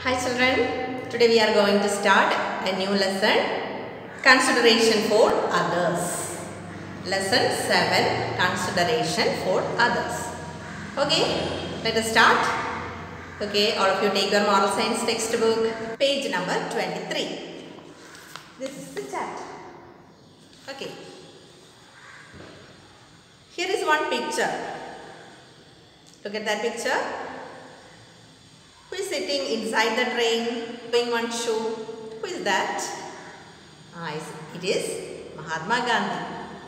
Hi children, today we are going to start a new lesson Consideration for Others. Lesson 7 Consideration for Others. Okay, let us start. Okay, all of you take your moral science textbook, page number 23. This is the chapter. Okay, here is one picture. Look at that picture. Who is sitting inside the train wearing one shoe? Who is that? Ah, is- it is Mahatma Gandhi.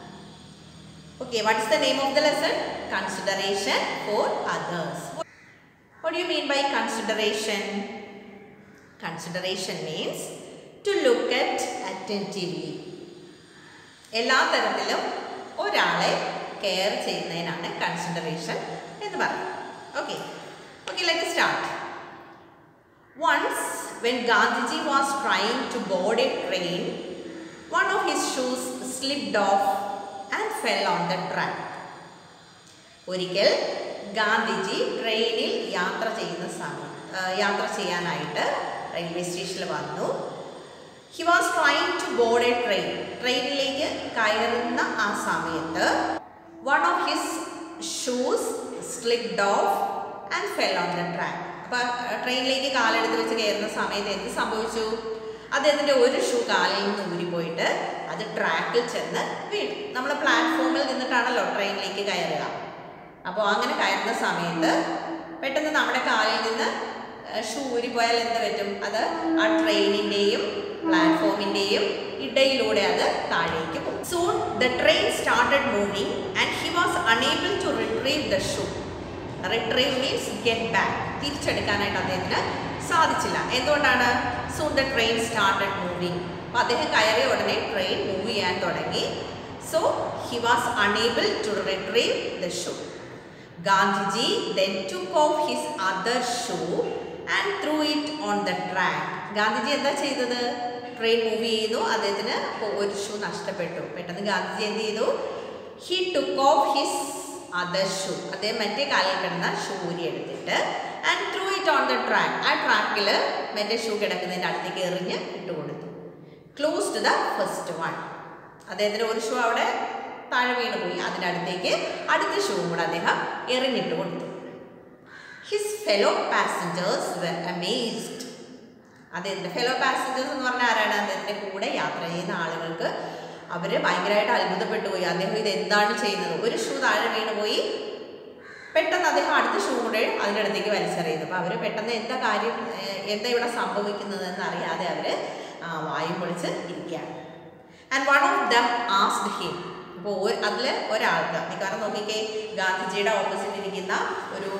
Okay, what is the name of the lesson? Consideration for others. What do you mean by consideration? Consideration means to look at attentively. എല്ലാ തരത്തിലും ഒരാളെ care ചെയ്യുന്നതിനാണ് consideration എന്ന് പറയുന്നത് okay okay let start Once, when Gandhiji was trying to board a train, one of his shoes slipped off and fell on the track. ഒരിക്കൽ ഗാന്ധിജി ട്രെയിനിൽ യാത്ര ചെയ്യുന്ന സമയം ആ, യാത്ര ചെയ്യാനായിട്ട് റെയിൽവേ സ്റ്റേഷനിൽ വന്നു he was trying to board a train ട്രെയിനിലേക്ക് കയറുന്ന ആ സമയത്ത് one of his shoes slipped off and fell on the track അപ്പോൾ ട്രെയിനിലേക്ക് കാലെടുത്ത് വെച്ച് കയറുന്ന സമയത്ത് എന്ത് സംഭവിച്ചു അദ്ദേഹത്തിൻ്റെ ഒരു ഷൂ കാലിൽ നിന്ന് ഊരിപ്പോയിട്ട് അത് ട്രാക്കിൽ ചെന്ന് വീണു നമ്മൾ പ്ലാറ്റ്ഫോമിൽ നിന്നിട്ടാണല്ലോ ട്രെയിനിലേക്ക് കയറുക അപ്പോൾ അങ്ങനെ കയറുന്ന സമയത്ത് പെട്ടെന്ന് നമ്മുടെ കാലിൽ നിന്ന് ഷൂ ഊരിപ്പോയാൽ എന്ത് പറ്റും അത് ആ ട്രെയിനിൻ്റെയും പ്ലാറ്റ്ഫോമിൻ്റെയും ഇടയിലൂടെ അത് താഴേക്ക് പോകും soon the train started moving and he was unable to retrieve the shoe retrieve means get back തിരിച്ചെടുക്കാനായിട്ട് അദ്ദേഹത്തിന് സാധിച്ചില്ല എന്തുകൊണ്ടാണ് soon the train started moving അപ്പോൾ അദ്ദേഹം കയറിയ ഉടനെ ട്രെയിൻ മൂവ് ചെയ്യാൻ തുടങ്ങി so he was unable to retrieve the shoe Gandhiji then took off his other shoe and threw it on the track Gandhiji എന്താ ചെയ്തത് ട്രെയിൻ മൂവ് ചെയ്യുന്നു അദ്ദേഹത്തിന് അപ്പോൾ ഒരു ഷൂ നഷ്ടപ്പെട്ടു പെട്ടെന്ന് ഗാന്ധിജി എന്ത് ചെയ്തു he took off his other shoe അദ്ദേഹം മറ്റേ കാലിൽ കിടന്ന ഷൂ ഊരി എടുത്തിട്ട് and threw it on the track ആ ട്രാക്കിൽ മറ്റേ ഷൂ കിടക്കുന്നതിൻ്റെ അടുത്തേക്ക് എറിഞ്ഞ് ഇട്ട് കൊടുത്തു close to the first one അദ്ദേഹത്തിന് ഒരു ഷൂ അവിടെ താഴെ വീണ് പോയി അതിൻ്റെ അടുത്തേക്ക് അടുത്ത ഷൂവും കൂടെ അദ്ദേഹം എറിഞ്ഞിട്ട് കൊടുത്തു his fellow passengers were amazed അദ്ദേഹത്തിൻ്റെ ഫെലോ പാസഞ്ചേഴ്സ് എന്ന് പറഞ്ഞാൽ ആരാണ് അദ്ദേഹത്തിൻ്റെ കൂടെ യാത്ര ചെയ്യുന്ന ആളുകൾക്ക് അവർ ഭയങ്കരമായിട്ട് അത്ഭുതപ്പെട്ടു പോയി അദ്ദേഹം ഇത് എന്താണ് ചെയ്യുന്നത് ഒരു ഷൂ താഴെ വീണ് പോയി പെട്ടെന്ന് അദ്ദേഹം അടുത്ത ഷൂ കൂടെ അതിൻ്റെ അടുത്തേക്ക് വലിച്ചെറിയുന്നു അപ്പോൾ അവർ പെട്ടെന്ന് എന്താ കാര്യം ഏഹ്, എന്താ ഇവിടെ സംഭവിക്കുന്നതെന്ന് അറിയാതെ അവർ വായും പൊളിച്ച് ഇരിക്കുകയാണ് and one of them asked him അപ്പോൾ അതിൽ ഒരാൾക്ക് മിക്കവാറും നോക്കിക്കേ ഗാന്ധിജിയുടെ ഓപ്പോസിറ്റ് ഇരിക്കുന്ന ഒരു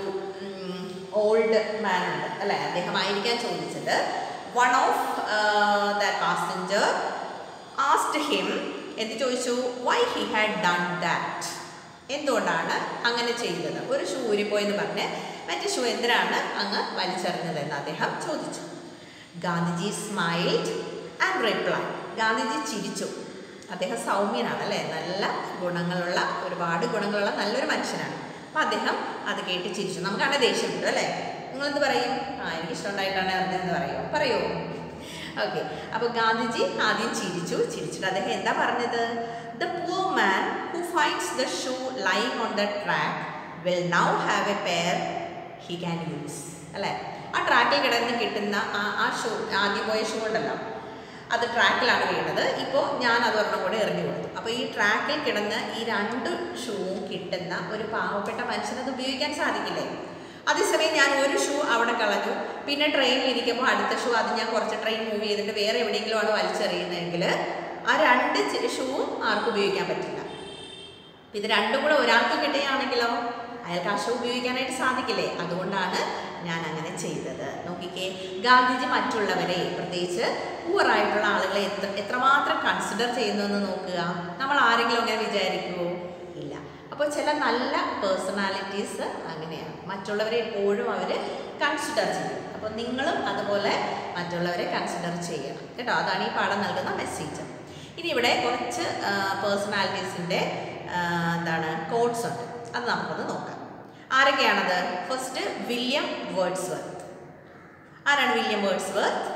ഓൾഡ് മാൻ ഉണ്ട് അല്ലേ അദ്ദേഹമായിരിക്കാൻ ചോദിച്ചത് one of the passenger asked him എന്ത് ചോദിച്ചു why he had done that എന്തുകൊണ്ടാണ് അങ്ങനെ ചെയ്തത് ഒരു ഷൂ ഊരിപ്പോയെന്ന് പറഞ്ഞ് മറ്റേ ഷൂ എന്തിനാണ് അങ്ങ് വലിച്ചെറിഞ്ഞതെന്ന് അദ്ദേഹം ചോദിച്ചു Gandhiji smiled and reply Gandhiji ചിരിച്ചു അദ്ദേഹം സൗമ്യനാണ് അല്ലേ നല്ല ഗുണങ്ങളുള്ള ഒരുപാട് ഗുണങ്ങളുള്ള നല്ലൊരു മനുഷ്യനാണ് അപ്പോൾ അദ്ദേഹം അത് കേട്ട് ചിരിച്ചു നമുക്കാണ് ദേഷ്യം കിട്ടും അല്ലേ നിങ്ങളെന്ത് പറയും ആ എനിക്ക് ഇഷ്ടമുണ്ടായിട്ടാണ് അറിഞ്ഞതെന്ന് പറയുമോ പറയുമോ ഓക്കെ അപ്പോൾ ഗാന്ധിജി ആദ്യം ചിരിച്ചു ചിരിച്ചിട്ട് അദ്ദേഹം എന്താ പറഞ്ഞത് the poor man who finds the shoe lying on the track will now have a pair he can use അല്ലേ ആ ട്രാക്കിൽ കിടന്ന് കിട്ടുന്ന ആ ആ ഷൂ ആദ്യം പോയ ഷൂ ഉണ്ടല്ലോ അത് ട്രാക്കിലാണ് വീണത് ഇപ്പോൾ ഞാൻ അത് ഒരെണ്ണം കൂടെ എറിഞ്ഞു കൊടുത്തു അപ്പോൾ ഈ ട്രാക്കിൽ കിടന്ന് ഈ രണ്ട് ഷൂവും കിട്ടുന്ന ഒരു പാവപ്പെട്ട മനുഷ്യന് അത് ഉപയോഗിക്കാൻ സാധിക്കില്ലേ അതേസമയം ഞാൻ ഒരു ഷൂ അവിടെ കളഞ്ഞു പിന്നെ ട്രെയിനിൽ ഇരിക്കുമ്പോൾ അടുത്ത ഷൂ അത് ഞാൻ കുറച്ച് ട്രെയിൻ മൂവ് ചെയ്തിട്ട് വേറെ എവിടെയെങ്കിലും ആണ് വലിച്ചെറിയുന്നതെങ്കിൽ ആ രണ്ട് ചെ- ഷൂവും ആർക്കും ഉപയോഗിക്കാൻ പറ്റില്ല ഇത് രണ്ടും കൂടെ ഒരാൾക്ക് കിട്ടുകയാണെങ്കിലോ അയാൾക്ക് ആ ഷൂ ഉപയോഗിക്കാനായിട്ട് സാധിക്കില്ലേ അതുകൊണ്ടാണ് ഞാൻ അങ്ങനെ ചെയ്തത് നോക്കിക്കേ ഗാന്ധിജി മറ്റുള്ളവരെ പ്രത്യേകിച്ച് പൂവറായിട്ടുള്ള ആളുകളെ എത്ര എത്രമാത്രം കൺസിഡർ ചെയ്യുന്നു എന്ന് നോക്കുക നമ്മൾ ആരെങ്കിലും അങ്ങനെ വിചാരിക്കുമോ ഇല്ല അപ്പോൾ ചില നല്ല പേഴ്സണാലിറ്റീസ് അങ്ങനെയാണ് മറ്റുള്ളവരെ എപ്പോഴും അവർ കൺസിഡർ ചെയ്യും അപ്പോൾ നിങ്ങളും അതുപോലെ മറ്റുള്ളവരെ കൺസിഡർ ചെയ്യണം കേട്ടോ അതാണ് ഈ പാഠം നൽകുന്ന മെസ്സേജ് ഇനി ഇവിടെ കുറച്ച് പേഴ്സണാലിറ്റീസിൻ്റെ എന്താണ് കോഡ്സ് ഉണ്ട് അത് നമുക്കൊന്ന് നോക്കാം ആരൊക്കെയാണത് ഫസ്റ്റ് വില്യം വേർഡ്സ്വർത്ത് ആരാണ് William Wordsworth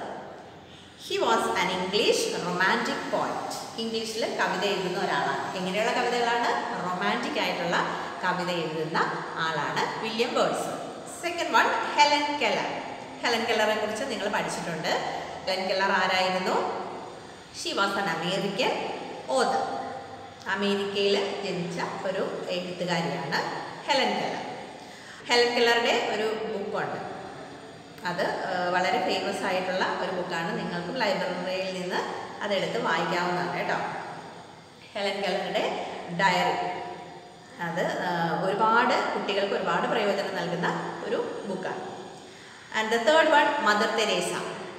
he was an English romantic poet ഇംഗ്ലീഷിൽ കവിത എഴുതുന്ന ഒരാളാണ് എങ്ങനെയുള്ള കവിതകളാണ് റൊമാൻറ്റിക് ആയിട്ടുള്ള കവിത എഴുതുന്ന ആളാണ് William Words second one Helen Keller Helen കെല്ലറെ കുറിച്ച് നിങ്ങൾ പഠിച്ചിട്ടുണ്ട് ഹെലൻ കെല്ലർ ആരായിരുന്നു she was an American author അമേരിക്കയിൽ ജനിച്ച ഒരു എഴുത്തുകാരിയാണ് ഹെലൻ കെല്ലർ ഹെലൻ കെല്ലറുടെ ഒരു ബുക്കുണ്ട് അത് ആ, വളരെ ഫേമസ് ആയിട്ടുള്ള ഒരു ബുക്കാണ് നിങ്ങൾക്കും ലൈബ്രറിയിൽ നിന്ന് അതെടുത്ത് വായിക്കാവുന്നതാണ് കേട്ടോ ഹെലൻ കെല്ലറുടെ ഡയറി അത് ആ, ഒരുപാട് കുട്ടികൾക്ക് ഒരുപാട് പ്രയോജനം നൽകുന്ന ഒരു ബുക്കാണ് and the third one Mother Teresa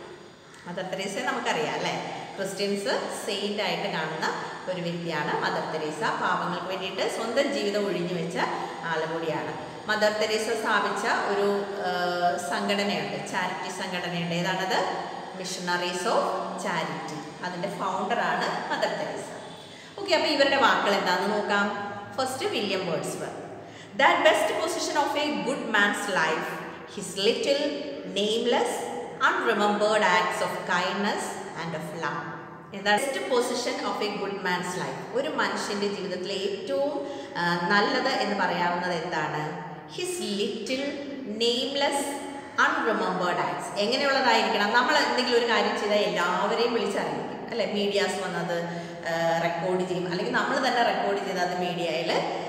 Mother തെരേസയെ നമുക്കറിയാം അല്ലേ ക്രിസ്ത്യൻസ് സെയിൻ്റ് ആയിട്ട് കാണുന്ന ഒരു വ്യക്തിയാണ് മദർ തെരേസ പാവങ്ങൾക്ക് വേണ്ടിയിട്ട് സ്വന്തം ജീവിതം ഒഴിഞ്ഞു വെച്ച ആൾ കൂടിയാണ് മദർ തെരേസ സ്ഥാപിച്ച ഒരു ആ, സംഘടനയുണ്ട് ചാരിറ്റി സംഘടനയുണ്ട് ഏതാണത് മിഷണറീസ് ഓഫ് ചാരിറ്റി അതിൻ്റെ ഫൗണ്ടറാണ് മദർ തെരേസ ഓക്കെ അപ്പോൾ ഇവരുടെ വാക്കുകൾ എന്താണെന്ന് നോക്കാം first William Words that best position of a good man's life his little nameless unremembered acts of kindness and of love എന്താണ് best position of a good man's life ഒരു മനുഷ്യൻ്റെ ജീവിതത്തിലെ ഏറ്റവും ആ, നല്ലത് എന്ന് പറയാവുന്നത് എന്താണ് his little nameless unremembered acts എങ്ങനെയുള്ളതായിരിക്കണം നമ്മൾ എന്തെങ്കിലും ഒരു കാര്യം ചെയ്താൽ എല്ലാവരെയും വിളിച്ചറിയിക്കും അല്ലേ മീഡിയാസ് വന്നത് റെക്കോർഡ് ചെയ്യും അല്ലെങ്കിൽ നമ്മൾ തന്നെ റെക്കോർഡ് ചെയ്ത് അത് മീഡിയയിൽ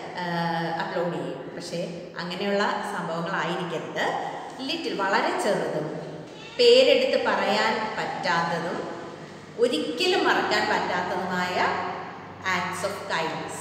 അപ്ലോഡ് ചെയ്യും പക്ഷേ അങ്ങനെയുള്ള സംഭവങ്ങളായിരിക്കരുത് ലിറ്റിൽ വളരെ ചെറുതും പേരെടുത്ത് പറയാൻ പറ്റാത്തതും ഒരിക്കലും മറക്കാൻ പറ്റാത്തതുമായ ആക്ട്സ് ഓഫ് കൈൻഡ്നസ്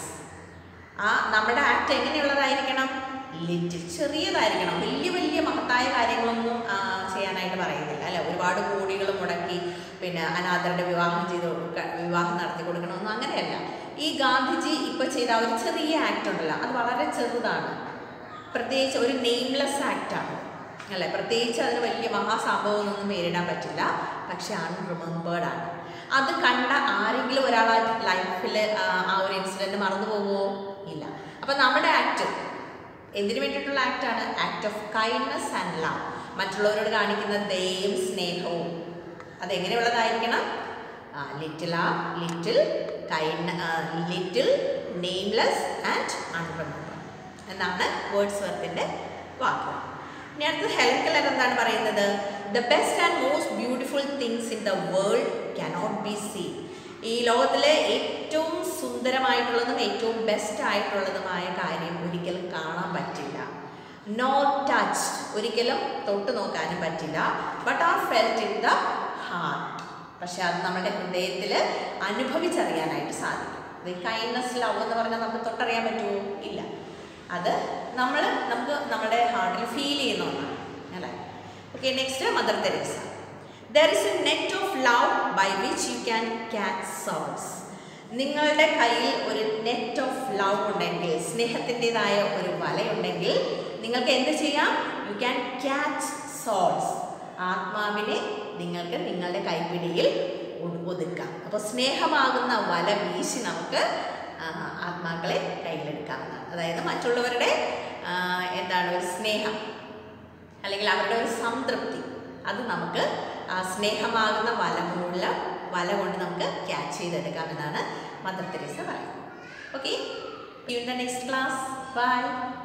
ആ നമ്മുടെ ആക്ട് എങ്ങനെയുള്ളതായിരിക്കണം ലിറ്റിൽ ചെറിയതായിരിക്കണം വലിയ വലിയ മഹത്തായ കാര്യങ്ങളൊന്നും ആ, ചെയ്യാനായിട്ട് പറയുന്നില്ല അല്ലെ ഒരുപാട് കോടികൾ മുടക്കി പിന്നെ അനാഥരുടെ വിവാഹം ചെയ്ത് കൊടുക്ക- വിവാഹം നടത്തി കൊടുക്കണമെന്നും അങ്ങനെയല്ല ഈ ഗാന്ധിജി ഇപ്പോൾ ചെയ്ത ആ ഒരു ചെറിയ ആക്ട് ഉണ്ടല്ലോ അത് വളരെ ചെറുതാണ് പ്രത്യേകിച്ച് ഒരു നെയിംലെസ് ആക്റ്റാണ് അല്ലേ പ്രത്യേകിച്ച് അതിന് വലിയ മഹാസംഭവമൊന്നും പേരിടാൻ പറ്റില്ല പക്ഷെ അൺറിമെമ്പേർഡ് ആണ് അത് കണ്ട ആരെങ്കിലും ഒരാൾ ആ ലൈഫിൽ ആ ഒരു ഇൻസിഡൻറ്റ് മറന്നു പോകുമോ ഇല്ല അപ്പം നമ്മുടെ ആക്ട് എന്തിനു വേണ്ടിയിട്ടുള്ള ആക്റ്റാണ് act of kindness and love മറ്റുള്ളവരോട് കാണിക്കുന്ന ദയയും സ്നേഹവും അതെങ്ങനെയുള്ളതായിരിക്കണം little ah little kind little nameless and unremember എന്നാണ് വേർഡ്സ് വർത്തിൻ്റെ വാക്ക് ഇനി അടുത്തത് ഹെലൻ കെല്ലർ എന്താണ് പറയുന്നത് the best and most beautiful things in the world cannot be see ഈ ലോകത്തിലെ ഏറ്റവും സുന്ദരമായിട്ടുള്ളതും ഏറ്റവും ബെസ്റ്റ് ആയിട്ടുള്ളതുമായ കാര്യം ഒരിക്കലും കാണാൻ പറ്റില്ല നോ ടച്ച് ഒരിക്കലും തൊട്ട് നോക്കാനും പറ്റില്ല but are felt in the heart പക്ഷെ അത് നമ്മുടെ ഹൃദയത്തിൽ അനുഭവിച്ചറിയാനായിട്ട് സാധിക്കും ഇത് കൈൻഡ്നസ് ലവ് എന്ന് പറഞ്ഞാൽ നമുക്ക് തൊട്ടറിയാൻ പറ്റുമോ ഇല്ല അത് നമ്മൾ നമുക്ക് നമ്മുടെ ഹാർട്ടിൽ ഫീൽ ചെയ്യുന്ന ഒന്നാണ് അല്ലേ okay next Mother Teresa there is a net of love by which you can catch souls നിങ്ങളുടെ കയ്യിൽ ഒരു നെറ്റ് ഓഫ് ലവ് ഉണ്ടെങ്കിൽ സ്നേഹത്തിൻ്റെതായ ഒരു വലയുണ്ടെങ്കിൽ നിങ്ങൾക്ക് എന്ത് ചെയ്യാം യു ക്യാൻ ക്യാച്ച് സോൾസ് ആത്മാവിനെ നിങ്ങൾക്ക് നിങ്ങളുടെ കൈപ്പിടിയിൽ ഒ- ഒതുക്കാം അപ്പോൾ സ്നേഹമാകുന്ന വല വീശി നമുക്ക് ആ, ആത്മാക്കളെ കയ്യിലെടുക്കാവുന്നതാണ് അതായത് മറ്റുള്ളവരുടെ ആ, എന്താണ് ഒരു സ്നേഹം അല്ലെങ്കിൽ അവരുടെ ഒരു സംതൃപ്തി അത് നമുക്ക് ആ സ്നേഹമാകുന്ന വല മുള്ള വല കൊണ്ട് നമുക്ക് ക്യാച്ച് ചെയ്തെടുക്കാമെന്നാണ് മദർ തെരേസ പറയുന്നത് okay in the next class by